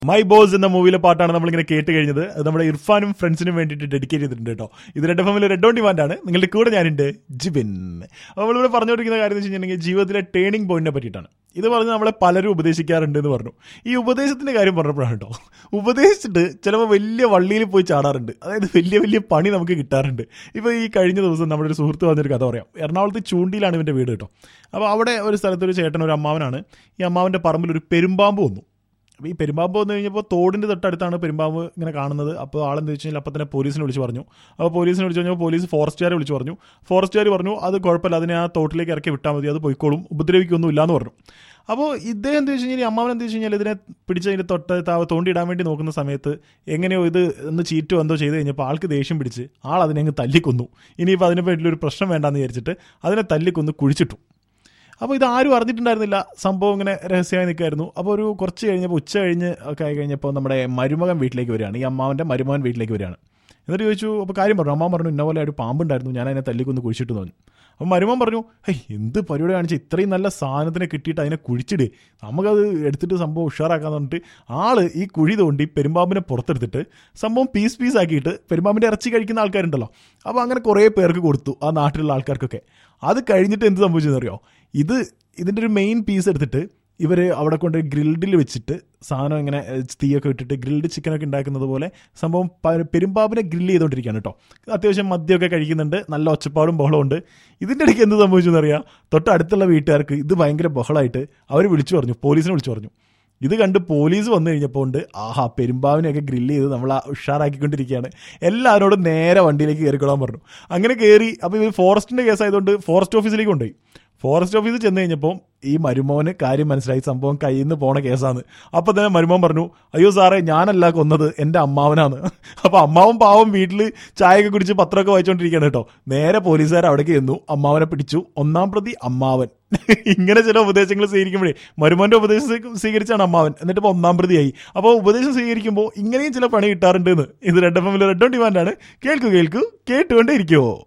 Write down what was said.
my boss എന്ന മൂവിയിലെ പാട്ടാണ് നമ്മളിങ്ങനെ കേട്ട് കഴിഞ്ഞത് അത് നമ്മുടെ ഇർഫാനും ഫ്രണ്ട്സിനും വേണ്ടിയിട്ട് ഡെഡിക്കേറ്റ് ചെയ്തിട്ടുണ്ട് കേട്ടോ ഇത് റെഡ് എഫ് എമ്മിൽ റെഡ് ഓൺ ഡിമാൻഡ് ആണ് നിങ്ങളുടെ കൂടെ ഞാനുണ്ട് ജിബിൻ അപ്പോൾ നമ്മളിവിടെ പറഞ്ഞുകൊണ്ടിരിക്കുന്ന കാര്യം എന്ന് വെച്ചിട്ടുണ്ടെങ്കിൽ ജീവിതത്തിലെ ടേണിംഗ് പോയിന്റിനെ പറ്റിയിട്ടാണ് ഇത് പറഞ്ഞ് നമ്മളെ പലരും ഉപദേശിക്കാറുണ്ട് എന്ന് പറഞ്ഞു ഈ ഉപദേശത്തിന്റെ കാര്യം പറഞ്ഞപ്പോഴാണ് കേട്ടോ ഉപദേശിച്ചിട്ട് ചിലപ്പോൾ വലിയ വള്ളിയിൽ പോയി ചാടാറുണ്ട് അതായത് വലിയ വലിയ പണി നമുക്ക് കിട്ടാറുണ്ട് ഇപ്പോൾ ഈ കഴിഞ്ഞ ദിവസം നമ്മുടെ ഒരു സുഹൃത്ത് പറഞ്ഞൊരു കഥ പറയാം എറണാകുളത്ത് ചൂണ്ടിയിലാണ് ഇവൻ്റെ വീട് കേട്ടോ അപ്പോൾ അവിടെ ഒരു സ്ഥലത്ത് ഒരു ചേട്ടൻ ഒരു അമ്മാവനാണ് ഈ അമ്മാവൻ്റെ പറമ്പിൽ ഒരു പെരുമ്പാമ്പ് വന്നു അപ്പോൾ ഈ പെരുമ്പാമ്പ് വന്നു കഴിഞ്ഞപ്പോൾ തോടിൻ്റെ തൊട്ടടുത്താണ് പെരുമ്പാമ്പ് ഇങ്ങനെ കാണുന്നത് അപ്പോൾ ആളെന്ത് വെച്ച് കഴിഞ്ഞാൽ അപ്പം തന്നെ പോലീസിനെ വിളിച്ച് പറഞ്ഞു അപ്പോൾ പോലീസിനെ വിളിച്ച് കഴിഞ്ഞപ്പോൾ പോലീസ് ഫോറസ്റ്റുകാരെ വിളിച്ച് പറഞ്ഞു ഫോറസ്റ്റുകാർ പറഞ്ഞു അത് കുഴപ്പമില്ല അതിനെ ആ തോട്ടിലേക്ക് ഇറക്കി വിട്ടാൽ മതി അത് പോയിക്കോളും ഉപദ്രവിക്കൊന്നും ഇല്ലാന്ന് പറഞ്ഞു അപ്പോൾ ഇദ്ദേഹം എന്താ വെച്ച് കഴിഞ്ഞാൽ അമ്മാവൻ എന്താ വെച്ച് കഴിഞ്ഞാൽ ഇതിനെ പിടിച്ചതിൻ്റെ തൊട്ട് താ- തോണ്ടിയിടാൻ വേണ്ടി നോക്കുന്ന സമയത്ത് എങ്ങനെയോ ഇത് ഒന്ന് ചീറ്റോ എന്തോ ചെയ്ത് കഴിഞ്ഞപ്പോൾ ആൾക്ക് ദേഷ്യം പിടിച്ച് ആൾ അതിനെ അങ്ങ് തല്ലിക്കൊന്നു ഇനിയിപ്പോൾ അതിനെ പറ്റിയൊരു പ്രശ്നം വേണ്ടാന്ന് വിചാരിച്ചിട്ട് അതിനെ തല്ലിക്കൊന്ന് കുഴിച്ചിട്ടു അപ്പോൾ ഇത് ആരും അറിഞ്ഞിട്ടുണ്ടായിരുന്നില്ല സംഭവം ഇങ്ങനെ രഹസ്യമായി നിൽക്കായിരുന്നു അപ്പോൾ ഒരു കുറച്ച് കഴിഞ്ഞപ്പോൾ ഉച്ച കഴിഞ്ഞ് ഒക്കെ ആയി കഴിഞ്ഞപ്പോൾ നമ്മുടെ മരുമകൻ വീട്ടിലേക്ക് വരികയാണ് ഈ അമ്മാവൻ്റെ മരുമകൻ വീട്ടിലേക്ക് വരികയാണ് എന്നിട്ട് ചോദിച്ചു അപ്പോൾ കാര്യം പറഞ്ഞു അമ്മ പറഞ്ഞു ഇന്ന പോലെ ഒരു പാമ്പുണ്ടായിരുന്നു ഞാൻ അതിനെ തല്ലിക്കൊന്ന് കുഴിച്ചിട്ട് തോന്നി അപ്പം മരുമൻ പറഞ്ഞു ഹേയ് എന്ത് പരിപാടി കാണിച്ച് ഇത്രയും നല്ല സാധനത്തിനെ കിട്ടിയിട്ട് അതിനെ കുഴിച്ചിട് നമുക്കത് എടുത്തിട്ട് സംഭവം ഉഷാറാക്കാന്ന് പറഞ്ഞിട്ട് ആള് ഈ കുഴി തോണ്ടി പെരുമ്പാമ്പിനെ പുറത്തെടുത്തിട്ട് സംഭവം പീസ് പീസ് ആക്കിയിട്ട് പെരുമ്പാമ്പിൻ്റെ ഇറച്ചി കഴിക്കുന്ന ആൾക്കാരുണ്ടല്ലോ അപ്പോൾ അങ്ങനെ കുറേ പേർക്ക് കൊടുത്തു ആ നാട്ടിലുള്ള ആൾക്കാർക്കൊക്കെ അത് കഴിഞ്ഞിട്ട് എന്ത് സംഭവിച്ചെന്നറിയോ ഇത് ഇതിൻ്റെ ഒരു മെയിൻ പീസ് എടുത്തിട്ട് ഇവർ അവിടെ കൊണ്ട് ഗ്രിൽഡിൽ വെച്ചിട്ട് സാധനം ഇങ്ങനെ ഏഹ്, തീയൊക്കെ ഇട്ടിട്ട് ഗ്രിൽഡ് ചിക്കനൊക്കെ ഉണ്ടാക്കുന്നത് പോലെ സംഭവം പ- പെരുമ്പാമ്പിനെ ഗ്രില്ല് ചെയ്തുകൊണ്ടിരിക്കുകയാണ് കേട്ടോ അത്യാവശ്യം മദ്യമൊക്കെ കഴിക്കുന്നുണ്ട് നല്ല ഒച്ചപ്പാടും ബഹളവും ഉണ്ട് ഇതിൻ്റെ ഇടയ്ക്ക് എന്ത് സംഭവിച്ചു എന്നറിയാം തൊട്ടടുത്തുള്ള വീട്ടുകാർക്ക് ഇത് ഭയങ്കര ബഹളമായിട്ട് അവർ വിളിച്ചു പറഞ്ഞു പോലീസിനെ വിളിച്ചു പറഞ്ഞു ഇത് കണ്ട് പോലീസ് വന്നു കഴിഞ്ഞപ്പോൾ ഉണ്ട് ആഹാ പെരുമ്പാവിനെയൊക്കെ ഗ്രില്ല് ചെയ്ത് നമ്മൾ ഉഷാറാക്കിക്കൊണ്ടിരിക്കുകയാണ് എല്ലാവരോടും നേരെ വണ്ടിയിലേക്ക് കയറിക്കൊള്ളാൻ പറഞ്ഞു അങ്ങനെ കയറി അപ്പോൾ ഇവർ ഫോറസ്റ്റിൻ്റെ കേസായതുകൊണ്ട് ഫോറസ്റ്റ് ഓഫീസിലേക്ക് കൊണ്ടുപോയി ഫോറസ്റ്റ് ഓഫീസിൽ ചെന്ന് കഴിഞ്ഞപ്പോൾ ഈ മരുമോന് കാര്യം മനസ്സിലായി സംഭവം കയ്യിൽ നിന്ന് പോണ കേസാണ് അപ്പോൾ തന്നെ മരുമോൻ പറഞ്ഞു അയ്യോ സാറേ ഞാനല്ല കൊന്നത് എൻ്റെ അമ്മാവനാണ് അപ്പോൾ അമ്മാവൻ പാവം വീട്ടിൽ ചായയൊക്കെ കുടിച്ച് പത്രമൊക്കെ വായിച്ചുകൊണ്ടിരിക്കുകയാണ് കേട്ടോ നേരെ പോലീസുകാർ അവിടേക്ക് ചെന്നു അമ്മാവനെ പിടിച്ചു ഒന്നാം പ്രതി അമ്മാവൻ ഇങ്ങനെ ചില ഉപദേശങ്ങൾ സ്വീകരിക്കുമ്പോഴേ മരുമോന്റെ ഉപദേശം സ്വീ- സ്വീകരിച്ചാണ് അമ്മാവൻ എന്നിട്ട് ഇപ്പോൾ ഒന്നാം പ്രതിയായി അപ്പോൾ ഉപദേശം സ്വീകരിക്കുമ്പോൾ ഇങ്ങനെയും ചില പണി കിട്ടാറുണ്ട് എന്ന് ഇത് റെഡ് എഫ് എമ്മിൽ റെഡ് ഓൺ ഡിമാൻഡാണ് കേൾക്കൂ കേൾക്കൂ കേട്ടുകൊണ്ടേ ഇരിക്കുമോ